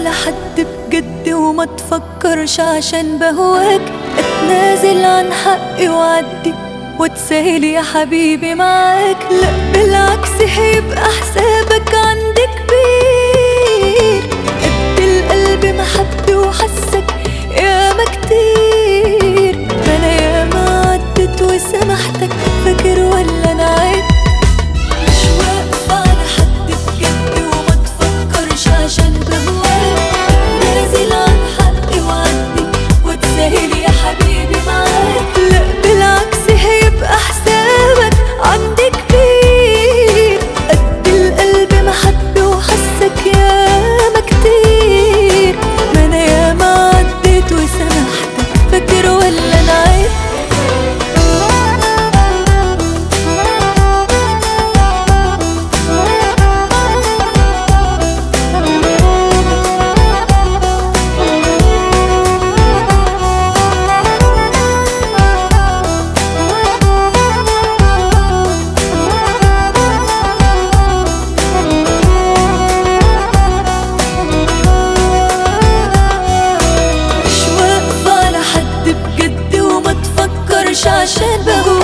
على حد بجد وما تفكرش عشان بهواك اتنازل عن حقي وعدي وتسهل يا حبيبي معاك لا بالعكس هيبقى حسابك عندي كبير قد القلب محبي وحسك ياما كتير ما انا ياما عدت وسامحتك فاكر ولا انا عيب مش واقفة على حد بجد وما تفكرش عشان بهواك نازل عن حقي وعدي وتسهل يا حبيبي معاك لا بالعكس هيبقى حسابك عندي كبير قد القلب محبي وحسك ياما كتير ما انا ياما عديت وسامحتك فاكر ولا انا عيب مش واقفة على حد بجد وما تفكرش عشان بهواك